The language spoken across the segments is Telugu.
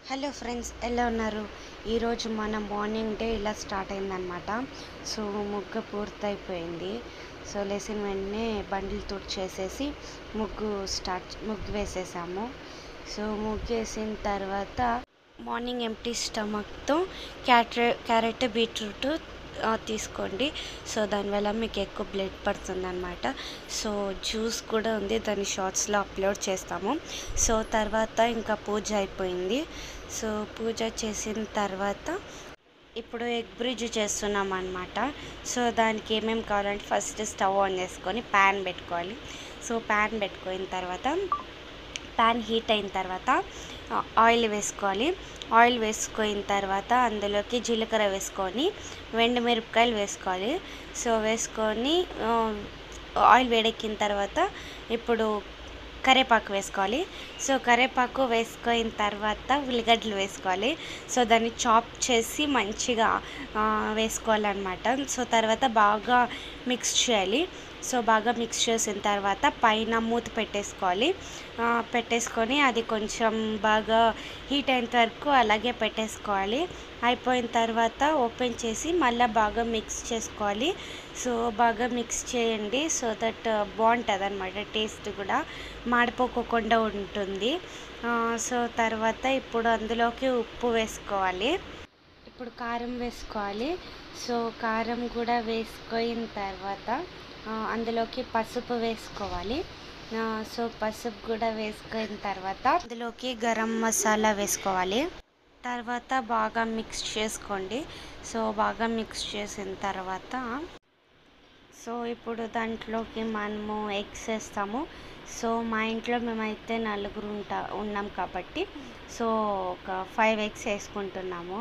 హలో ఫ్రెండ్స్ ఎలా ఉన్నారు ఈరోజు మన మార్నింగ్ డే ఇలా స్టార్ట్ అయిందనమాట సో ముగ్గు పూర్తయిపోయింది సో లేచిన వెంటనే బండిలు తుడిచేసేసి ముగ్గు స్టార్ట్ ముగ్గు వేసేసాము సో ముగ్గు వేసిన తర్వాత మార్నింగ్ ఎంటీ స్టమక్తో క్యారెట్ క్యారెట్ బీట్రూట్ ఆ, తీసుకోండి సో దానివల్ల మీకు ఎక్కువ బ్లడ్ పడుతుంది అనమాట సో జ్యూస్ కూడా ఉంది దాన్ని షార్ట్స్లో అప్లోడ్ చేస్తాము సో తర్వాత ఇంకా పూజ అయిపోయింది సో పూజ చేసిన తర్వాత ఇప్పుడు ఎగ్ బ్రిడ్జ్ చేస్తున్నాం అనమాట సో దానికి ఏమేమి కావాలంటే ఫస్ట్ స్టవ్ ఆన్ చేసుకొని ప్యాన్ పెట్టుకోవాలి సో ప్యాన్ పెట్టుకున్న తర్వాత ప్యాన్ హీట్ అయిన తర్వాత ఆ, ఆయిల్ వేసుకోవాలి ఆయిల్ వేసుకున్న తర్వాత అందులోకి జీలకర్ర వేసుకొని వెండి మిరపకాయలు వేసుకోవాలి సో వేసుకొని ఆ, ఆయిల్ వేడెక్కిన తర్వాత ఇప్పుడు కరివేపాకు వేసుకోవాలి సో కరివేపాకు వేసుకున్న తర్వాత ఉల్లిగడ్డలు వేసుకోవాలి సో దాన్ని చాప్ చేసి మంచిగా ఆ, వేసుకోవాలన్నమాట సో తర్వాత బాగా మిక్స్ చేయాలి సో బాగా మిక్స్ చేసిన తర్వాత పైన మూత పెట్టేసుకోవాలి ఆ, పెట్టేసుకొని అది కొంచెం బాగా హీట్ అయినంత వరకు అలాగే పెట్టేసుకోవాలి అయిపోయిన తర్వాత ఓపెన్ చేసి మళ్ళీ బాగా మిక్స్ చేసుకోవాలి సో బాగా మిక్స్ చేయండి సో దట్ బాగుంటుంది అనమాట టేస్ట్ కూడా మాడిపోకోకుండా ఉంటుంది ఆ, సో తర్వాత ఇప్పుడు అందులోకి ఉప్పు వేసుకోవాలి ఇప్పుడు కారం వేసుకోవాలి సో కారం కూడా వేసుకున్న తర్వాత ఆ, అందులోకి పసుపు వేసుకోవాలి ఆ, సో పసుపు కూడా వేసుకున్న తర్వాత అందులోకి గరం మసాలా వేసుకోవాలి తర్వాత బాగా మిక్స్ చేసుకోండి సో బాగా మిక్స్ చేసిన తర్వాత సో ఇప్పుడు దాంట్లోకి మనము ఎగ్స్ వేస్తాము సో మా ఇంట్లో మేమైతే నలుగురు ఉంటా ఉన్నాం కాబట్టి సో ఒక ఫైవ్ ఎగ్స్ వేసుకుంటున్నాము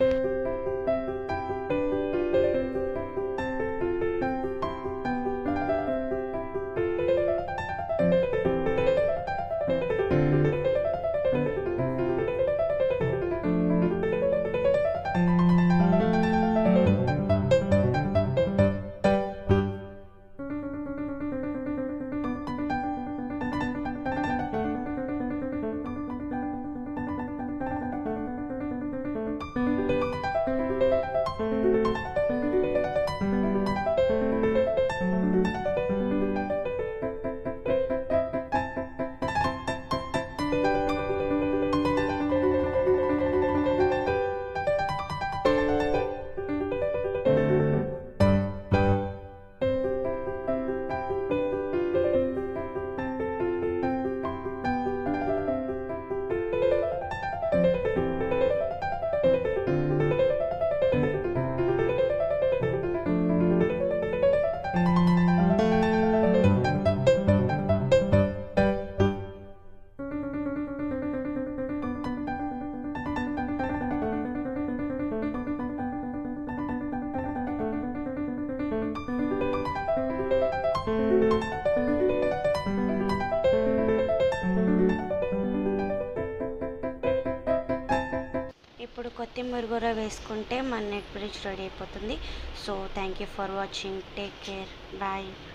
ఇప్పుడు కొత్తిమీర కూడా వేసుకుంటే మన నెట్ బ్రిడ్జ్ రెడీ అయిపోతుంది so thank you for watching take care bye